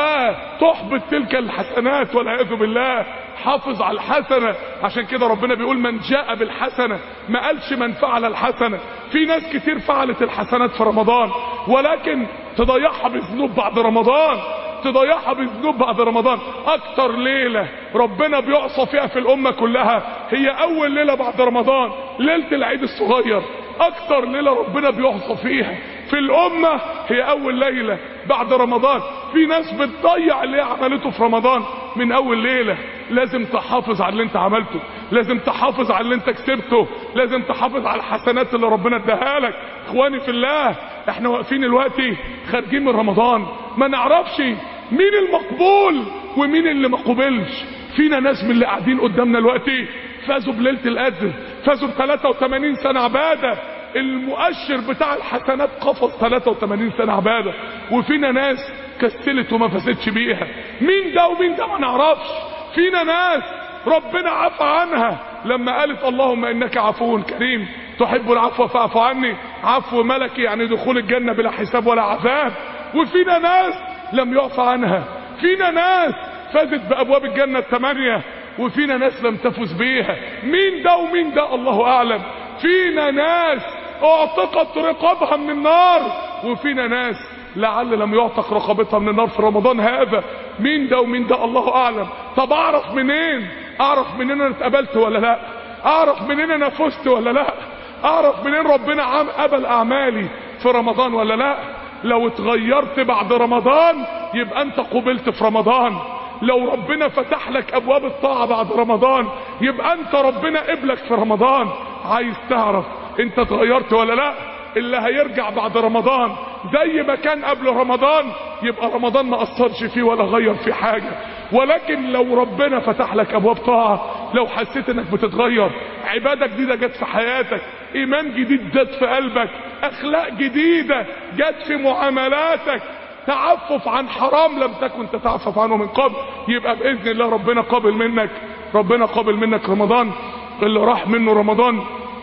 Speaker 2: فتحبط تلك الحسنات والعياذ بالله حافظ على الحسنة عشان كده ربنا بيقول من جاء بالحسنة ما قالش من فعل الحسنة في ناس كتير فعلت الحسنات في رمضان ولكن تضيعها بذنوب بعد رمضان تضيعها بذنوب بعد رمضان اكتر ليلة ربنا بيعصى فيها في الامة كلها هي اول ليلة بعد رمضان ليلة العيد الصغير اكتر ليلة ربنا بيعصى فيها في الامة هي اول ليلة بعد رمضان في ناس بتضيع اللي هي عملته في رمضان من اول ليلة لازم تحافظ على اللي انت عملته لازم تحافظ على اللي انت كسبته لازم تحافظ على الحسنات اللي ربنا اداها لك اخواني في الله احنا واقفين دلوقتي خارجين من رمضان ما نعرفش مين المقبول ومين اللي ما قبلش فينا ناس من اللي قاعدين قدامنا دلوقتي فازوا بليله القدر فازوا ب 83 سنه عباده المؤشر بتاع الحسنات قفز 83 سنه عباده وفينا ناس كسلت وما فازتش بيها مين ده ومين ده ما نعرفش فينا ناس ربنا عفى عنها لما قالت اللهم انك عفو كريم تحب العفو فاعف عني عفو ملكي يعني دخول الجنه بلا حساب ولا عذاب وفينا ناس لم يعفى عنها فينا ناس فازت بابواب الجنه الثمانيه وفينا ناس لم تفز بيها مين ده ومين ده الله اعلم فينا ناس اعتقت رقابها من النار وفينا ناس لعل لم يعتق رقبتها من النار في رمضان هذا مين ده ومين ده الله اعلم طب اعرف منين اعرف منين انا اتقبلت ولا لا اعرف منين انا فزت ولا لا اعرف منين ربنا عم قبل اعمالي في رمضان ولا لا لو اتغيرت بعد رمضان يبقى انت قبلت في رمضان لو ربنا فتح لك ابواب الطاعة بعد رمضان يبقى انت ربنا قبلك في رمضان عايز تعرف انت اتغيرت ولا لا اللي هيرجع بعد رمضان زي ما كان قبل رمضان يبقى رمضان ما اثرش فيه ولا غير فيه حاجة ولكن لو ربنا فتح لك ابواب طاعة لو حسيت انك بتتغير عبادة جديدة جت في حياتك ايمان جديد زاد في قلبك اخلاق جديدة جت في معاملاتك تعفف عن حرام لم تكن تتعفف عنه من قبل يبقى باذن الله ربنا قابل منك ربنا قابل منك رمضان اللي راح منه رمضان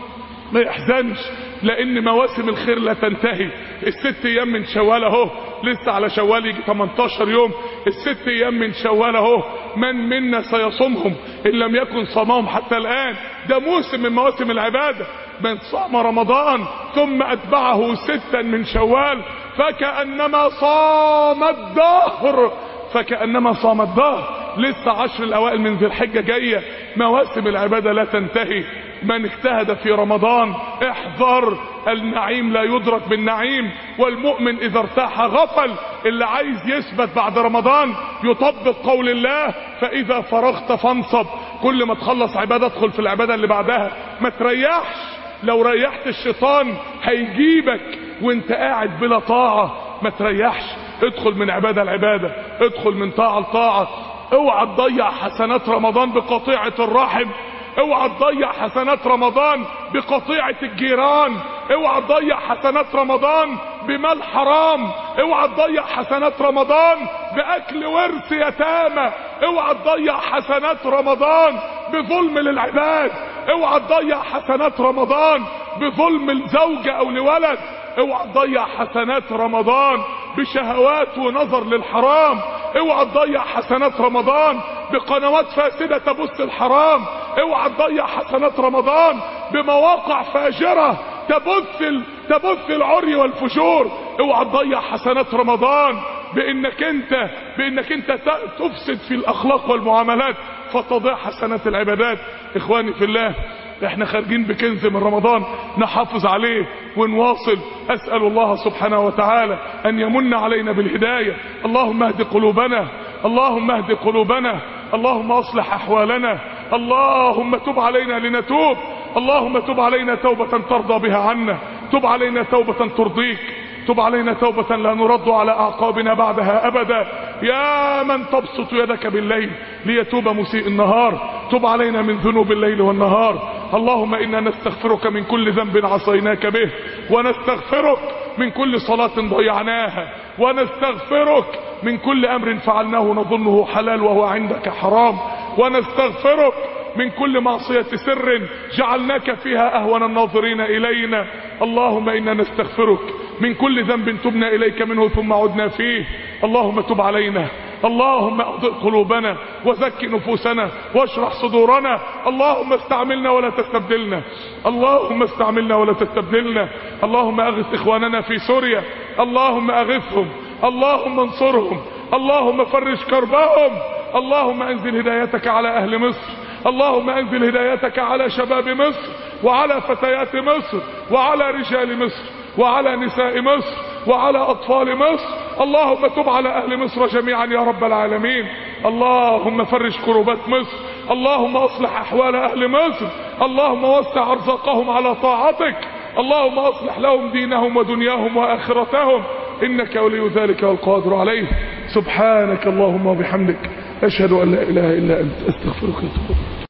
Speaker 2: ما يحزنش لان مواسم الخير لا تنتهي الست ايام من شوال اهو لسه على شوال يجي 18 يوم الست ايام من شوال اهو من منا سيصومهم ان لم يكن صامهم حتى الان ده موسم من مواسم العباده من صام رمضان ثم اتبعه ستا من شوال فكانما صام الدهر فكانما صام الدهر لسه عشر الاوائل من ذي الحجه جايه مواسم العباده لا تنتهي من اجتهد في رمضان احذر النعيم لا يدرك بالنعيم والمؤمن اذا ارتاح غفل اللي عايز يثبت بعد رمضان يطبق قول الله فاذا فرغت فانصب كل ما تخلص عبادة ادخل في العبادة اللي بعدها ما تريحش لو ريحت الشيطان هيجيبك وانت قاعد بلا طاعة ما تريحش ادخل من عبادة لعبادة ادخل من طاعة لطاعة اوعى تضيع حسنات رمضان بقطيعة الرحم اوعى تضيع حسنات رمضان بقطيعة الجيران اوعى تضيع حسنات رمضان بمال حرام اوعى تضيع حسنات رمضان باكل ورث يتامى اوعى تضيع حسنات رمضان بظلم للعباد اوعى تضيع حسنات رمضان بظلم الزوجة او لولد اوعى تضيع حسنات رمضان بشهوات ونظر للحرام اوعى تضيع حسنات رمضان بقنوات فاسدة تبث الحرام اوعى تضيع حسنات رمضان بمواقع فاجرة تبث ال... تبث العري والفجور اوعى تضيع حسنات رمضان بانك انت بانك انت تفسد في الاخلاق والمعاملات فتضيع حسنات العبادات اخواني في الله احنا خارجين بكنز من رمضان نحافظ عليه ونواصل اسأل الله سبحانه وتعالى ان يمن علينا بالهداية اللهم اهد قلوبنا اللهم اهد قلوبنا اللهم اصلح احوالنا اللهم تب علينا لنتوب اللهم تب علينا توبة ترضى بها عنا تب علينا توبة ترضيك تب علينا توبة لا نرد على أعقابنا بعدها أبدا يا من تبسط يدك بالليل ليتوب مسيء النهار تب علينا من ذنوب الليل والنهار اللهم إنا نستغفرك من كل ذنب عصيناك به ونستغفرك من كل صلاة ضيعناها ونستغفرك من كل أمر فعلناه نظنه حلال وهو عندك حرام ونستغفرك من كل معصية سر جعلناك فيها أهون الناظرين إلينا اللهم إنا نستغفرك من كل ذنب تبنا إليك منه ثم عدنا فيه اللهم تب علينا اللهم اغفر قلوبنا وزك نفوسنا واشرح صدورنا اللهم استعملنا ولا تستبدلنا اللهم استعملنا ولا تستبدلنا اللهم اغث اخواننا في سوريا اللهم اغثهم اللهم انصرهم اللهم فرج كربهم اللهم انزل هدايتك على اهل مصر اللهم انزل هدايتك على شباب مصر وعلى فتيات مصر وعلى رجال مصر وعلى نساء مصر وعلى اطفال مصر اللهم تب على اهل مصر جميعا يا رب العالمين اللهم فرج كروبات مصر اللهم اصلح احوال اهل مصر اللهم وسع ارزاقهم على طاعتك اللهم اصلح لهم دينهم ودنياهم واخرتهم انك ولي ذلك والقادر عليه سبحانك اللهم وبحمدك اشهد ان لا اله الا انت استغفرك واتوب